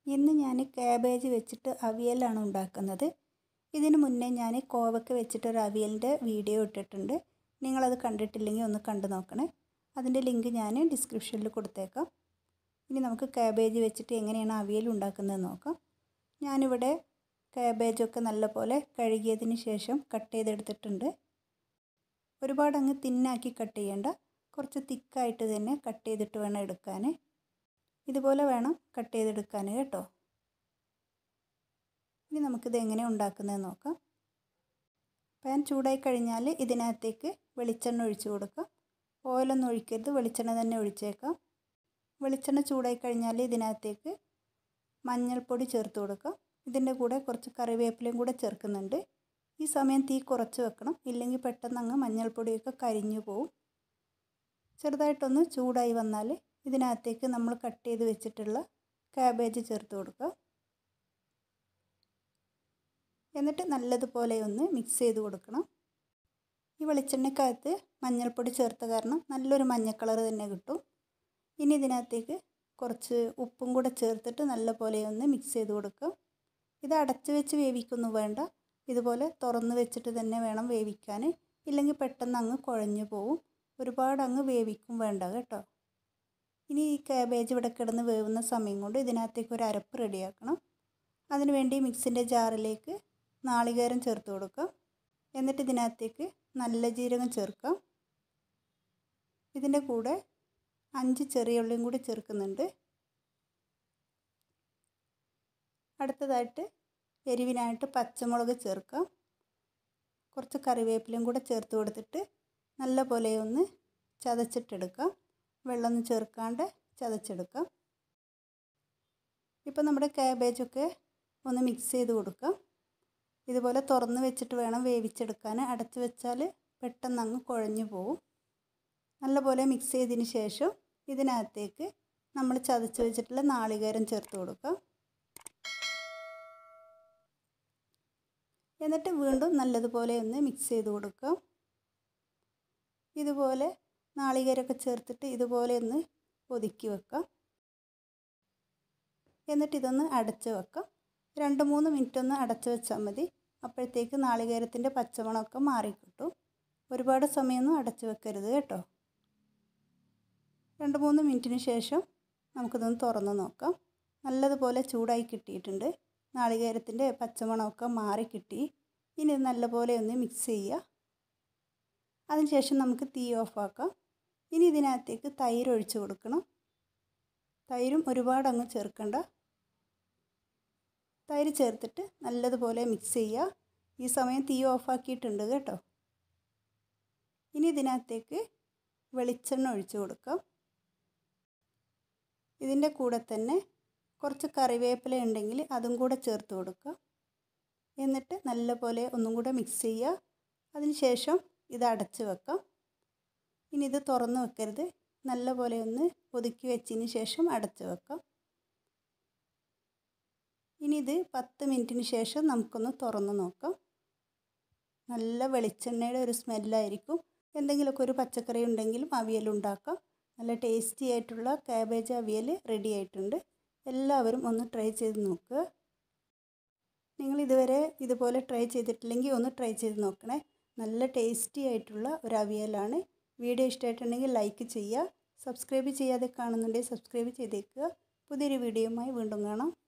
ഇന്ന് ഞാൻ കാബേജ് വെച്ചിട്ട് അവിയലാണ് ഉണ്ടാക്കുന്നത് ഇതിന് മുന്നേ ഞാൻ കോവക്ക വെച്ചിട്ട് ഒരു അവിയലിൻ്റെ വീഡിയോ ഇട്ടിട്ടുണ്ട് നിങ്ങളത് കണ്ടിട്ടില്ലെങ്കിൽ ഒന്ന് കണ്ടു നോക്കണേ അതിൻ്റെ ലിങ്ക് ഞാൻ ഡിസ്ക്രിപ്ഷനിൽ കൊടുത്തേക്കാം ഇനി നമുക്ക് കാബേജ് വെച്ചിട്ട് എങ്ങനെയാണ് അവിയൽ ഉണ്ടാക്കുന്നത് നോക്കാം ഞാനിവിടെ കാബേജൊക്കെ നല്ലപോലെ കഴുകിയതിന് ശേഷം കട്ട് ചെയ്തെടുത്തിട്ടുണ്ട് ഒരുപാട് അങ്ങ് തിന്നാക്കി കട്ട് ചെയ്യേണ്ട കുറച്ച് തിക്കായിട്ട് തന്നെ കട്ട് ചെയ്തിട്ട് വേണം എടുക്കാൻ ഇതുപോലെ വേണം കട്ട് ചെയ്തെടുക്കാൻ കേട്ടോ ഇനി നമുക്കിത് എങ്ങനെ ഉണ്ടാക്കുന്നത് നോക്കാം പാൻ ചൂടായി കഴിഞ്ഞാൽ ഇതിനകത്തേക്ക് വെളിച്ചെണ്ണ ഒഴിച്ചു കൊടുക്കാം ഓയിലൊന്നും ഒഴിക്കരുത് വെളിച്ചെണ്ണ തന്നെ ഒഴിച്ചേക്കാം വെളിച്ചെണ്ണ ചൂടായി കഴിഞ്ഞാൽ ഇതിനകത്തേക്ക് മഞ്ഞൾപ്പൊടി ചേർത്ത് കൊടുക്കാം ഇതിൻ്റെ കൂടെ കുറച്ച് കറിവേപ്പിലയും കൂടെ ചേർക്കുന്നുണ്ട് ഈ സമയം തീ കുറച്ച് വെക്കണം ഇല്ലെങ്കിൽ പെട്ടെന്ന് അങ്ങ് മഞ്ഞൾപ്പൊടിയൊക്കെ കരിഞ്ഞു പോവും ചെറുതായിട്ടൊന്ന് ചൂടായി വന്നാൽ ഇതിനകത്തേക്ക് നമ്മൾ കട്ട് ചെയ്ത് വെച്ചിട്ടുള്ള കാബേജ് ചേർത്ത് കൊടുക്കുക എന്നിട്ട് നല്ലതുപോലെ ഒന്ന് മിക്സ് ചെയ്ത് കൊടുക്കണം ഈ വെളിച്ചെണ്ണയ്ക്കകത്ത് മഞ്ഞൾപ്പൊടി ചേർത്ത കാരണം നല്ലൊരു മഞ്ഞ കളർ തന്നെ കിട്ടും ഇനി ഇതിനകത്തേക്ക് കുറച്ച് ഉപ്പും കൂടെ ചേർത്തിട്ട് നല്ലപോലെ ഒന്ന് മിക്സ് ചെയ്ത് കൊടുക്കുക ഇത് അടച്ച് വെച്ച് വേവിക്കൊന്നും വേണ്ട ഇതുപോലെ തുറന്ന് വെച്ചിട്ട് തന്നെ വേണം വേവിക്കാൻ ഇല്ലെങ്കിൽ പെട്ടെന്ന് അങ്ങ് കുഴഞ്ഞു പോവും ഒരുപാട് അങ്ങ് വേവിക്കും വേണ്ട കേട്ടോ ഇനി ഈ കാബേജ് ഇവിടെ കിടന്ന് വേവുന്ന സമയം കൊണ്ട് ഇതിനകത്തേക്ക് ഒരു അരപ്പ് റെഡിയാക്കണം അതിനുവേണ്ടി മിക്സിൻ്റെ ജാറിലേക്ക് നാളികേരം ചേർത്ത് കൊടുക്കാം എന്നിട്ട് ഇതിനകത്തേക്ക് നല്ല ജീരകം ചേർക്കാം ഇതിൻ്റെ കൂടെ അഞ്ച് ചെറിയ ഉള്ളിയും കൂടി ചേർക്കുന്നുണ്ട് അടുത്തതായിട്ട് എരിവിനായിട്ട് പച്ചമുളക് ചേർക്കാം കുറച്ച് കറിവേപ്പിലയും കൂടെ ചേർത്ത് കൊടുത്തിട്ട് നല്ല പോലെ ഒന്ന് ചതച്ചിട്ടെടുക്കാം വെള്ളമൊന്നും ചേർക്കാണ്ട് ചതച്ചെടുക്കാം ഇപ്പോൾ നമ്മുടെ കാബേജൊക്കെ ഒന്ന് മിക്സ് ചെയ്ത് കൊടുക്കാം ഇതുപോലെ തുറന്ന് വെച്ചിട്ട് വേണം വേവിച്ചെടുക്കാൻ അടച്ച് വെച്ചാൽ പെട്ടെന്ന് അങ്ങ് കുഴഞ്ഞു പോവും നല്ലപോലെ മിക്സ് ചെയ്തതിന് ശേഷം ഇതിനകത്തേക്ക് നമ്മൾ ചതച്ച് വെച്ചിട്ടുള്ള നാളികേരം ചേർത്ത് കൊടുക്കാം എന്നിട്ട് വീണ്ടും നല്ലതുപോലെ ഒന്ന് മിക്സ് ചെയ്ത് കൊടുക്കാം ഇതുപോലെ നാളികേരമൊക്കെ ചേർത്തിട്ട് ഇതുപോലെ ഒന്ന് ഒതുക്കി വെക്കാം എന്നിട്ട് ഇതൊന്ന് അടച്ച് വെക്കാം രണ്ട് മൂന്ന് മിനിറ്റ് ഒന്ന് അടച്ച് വെച്ചാൽ മതി അപ്പോഴത്തേക്ക് നാളികേരത്തിൻ്റെ പച്ചമണമൊക്കെ മാറിക്കിട്ടും ഒരുപാട് സമയമൊന്നും അടച്ച് വെക്കരുത് കേട്ടോ രണ്ട് മൂന്ന് മിനിറ്റിന് ശേഷം നമുക്കിതൊന്ന് തുറന്ന് നോക്കാം നല്ലതുപോലെ ചൂടായി കിട്ടിയിട്ടുണ്ട് നാളികേരത്തിൻ്റെ പച്ചമണമൊക്കെ മാറി കിട്ടി ഇനി നല്ലപോലെ ഒന്ന് മിക്സ് ചെയ്യുക അതിനുശേഷം നമുക്ക് തീ ഓഫാക്കാം ഇനി ഇതിനകത്തേക്ക് തൈര് ഒഴിച്ച് കൊടുക്കണം തൈരും ഒരുപാട് അങ്ങ് ചേർക്കണ്ട തൈര് ചേർത്തിട്ട് നല്ലതുപോലെ മിക്സ് ചെയ്യുക ഈ സമയം തീ ഓഫാക്കിയിട്ടുണ്ട് കേട്ടോ ഇനി ഇതിനകത്തേക്ക് വെളിച്ചെണ്ണ ഒഴിച്ച് കൊടുക്കാം ഇതിൻ്റെ കൂടെ തന്നെ കുറച്ച് കറിവേപ്പില ഉണ്ടെങ്കിൽ അതും കൂടെ ചേർത്ത് കൊടുക്കുക എന്നിട്ട് നല്ലപോലെ ഒന്നും കൂടെ മിക്സ് ചെയ്യുക അതിനുശേഷം ഇത് അടച്ച് വെക്കാം ഇനി ഇത് തുറന്ന് വെക്കരുത് നല്ലപോലെ ഒന്ന് ഒതുക്കി വെച്ചതിന് ശേഷം അടച്ച് വെക്കാം ഇനി ഇത് പത്ത് മിനിറ്റിന് ശേഷം നമുക്കൊന്ന് തുറന്ന് നോക്കാം നല്ല വെളിച്ചെണ്ണയുടെ ഒരു സ്മെല്ലായിരിക്കും എന്തെങ്കിലുമൊക്കെ ഒരു പച്ചക്കറി ഉണ്ടെങ്കിലും അവിയൽ ഉണ്ടാക്കാം നല്ല ടേസ്റ്റി ആയിട്ടുള്ള കാബേജ് അവിയൽ റെഡി ആയിട്ടുണ്ട് എല്ലാവരും ഒന്ന് ട്രൈ ചെയ്ത് നോക്കുക നിങ്ങൾ ഇതുവരെ ഇതുപോലെ ട്രൈ ചെയ്തിട്ടില്ലെങ്കിൽ ഒന്ന് ട്രൈ ചെയ്ത് നോക്കണേ നല്ല ടേസ്റ്റി ആയിട്ടുള്ള ഒരു അവിയലാണ് വീഡിയോ ഇഷ്ടമായിട്ടുണ്ടെങ്കിൽ ലൈക്ക് ചെയ്യുക സബ്സ്ക്രൈബ് ചെയ്യാതെ കാണുന്നുണ്ടെങ്കിൽ സബ്സ്ക്രൈബ് ചെയ്തേക്കുക പുതിയൊരു വീഡിയോയുമായി വീണ്ടും കാണാം